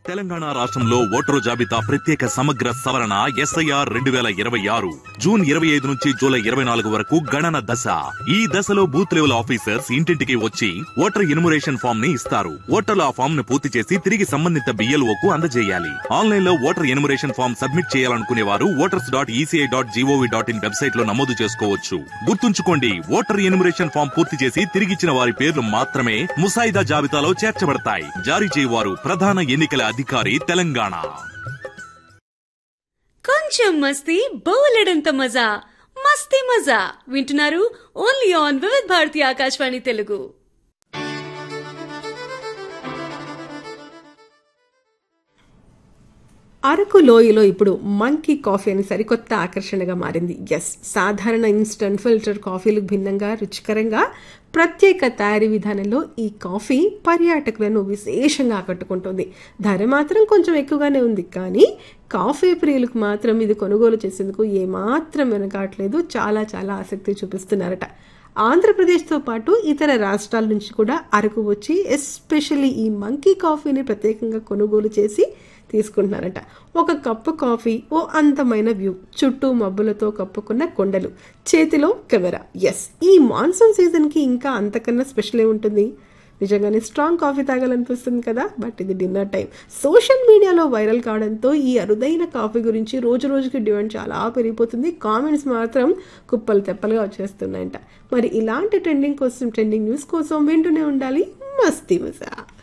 తెలంగాణ రాష్ట్రంలో ఓటరు జాబితా ప్రత్యేక సమగ్ర సవరణ ఎస్ఐఆర్ రెండు వేల ఇరవై ఆరు జూన్ ఇరవై ఐదు నుంచి జూలై ఇరవై నాలుగు వరకు గణన దశ ఈ దశలో బూత్ లెవెల్ ఆఫీసర్స్ ఇంటింటికి వచ్చి ఓటర్ ఎన్యుమరేషన్ ఫామ్ ని ఇస్తారు ఓటర్లు ఆ ఫామ్ ను పూర్తి చేసి తిరిగి సంబంధిత బిఎల్ఓ కు అందజేయాలి ఆన్లైన్ లో ఓటర్ ఎన్యుమరేషన్ ఫామ్ సబ్మిట్ చేయాలనుకునే వారు voters dot ECI dot GOV dot in website లో నమోదు చేసుకోవచ్చు గుర్తుంచుకోండి ఓటర్ ఎన్యుమరేషన్ ఫామ్ పూర్తి చేసి తిరిగిచ్చిన వారి పేర్లు మాత్రమే ముసాయిదా జాబితాలో చేర్చబడతాయి జారీ చేయవారు ప్రధాన ఎన్నికల అధికారి తెలంగాణ కొంచెం మస్తీ బోలెడంత మజా మస్తీ మజా వింటున్నారు ఓన్లీ ఆన్ వివిధ్ భారతి ఆకాశవాణి తెలుగు అరకు లోయలో ఇప్పుడు మంకీ కాఫీ అని సరికొత్త ఆకర్షణగా మారింది ఎస్ సాధారణ ఇన్స్టంట్ ఫిల్టర్ కాఫీలకు భిన్నంగా రుచికరంగా ప్రత్యేక తయారీ విధానంలో ఈ కాఫీ పర్యాటకులను విశేషంగా ఆకట్టుకుంటుంది ధర మాత్రం కొంచెం ఎక్కువగానే ఉంది కానీ కాఫీ ప్రియులకు మాత్రం ఇది కొనుగోలు చేసేందుకు ఏమాత్రం వెనకాట్లేదు చాలా చాలా ఆసక్తి చూపిస్తున్నారట ఆంధ్రప్రదేశ్తో పాటు ఇతర రాష్ట్రాల నుంచి కూడా అరకు వచ్చి ఎస్పెషల్లీ ఈ మంకీ కాఫీని ప్రత్యేకంగా కొనుగోలు చేసి తీసుకుంటున్నారట ఒక కప్పు కాఫీ ఓ అందమైన వ్యూ చుట్టూ మబ్బులతో కప్పుకున్న కొండలు చేతిలో కెమెరా ఎస్ ఈ మాన్సూన్ సీజన్కి ఇంకా అంతకన్నా స్పెషల్ ఉంటుంది నిజంగానే స్ట్రాంగ్ కాఫీ తాగాలనిపిస్తుంది కదా బట్ ఇది డిన్నర్ టైం సోషల్ మీడియాలో వైరల్ కావడంతో ఈ అరుదైన కాఫీ గురించి రోజు రోజుకి డిమాండ్ చాలా పెరిగిపోతుంది కామెంట్స్ మాత్రం కుప్పలు తెప్పలుగా వచ్చేస్తున్నాయంట మరి ఇలాంటి ట్రెండింగ్ కోసం ట్రెండింగ్ న్యూస్ కోసం వింటూనే ఉండాలి మస్తీ మజా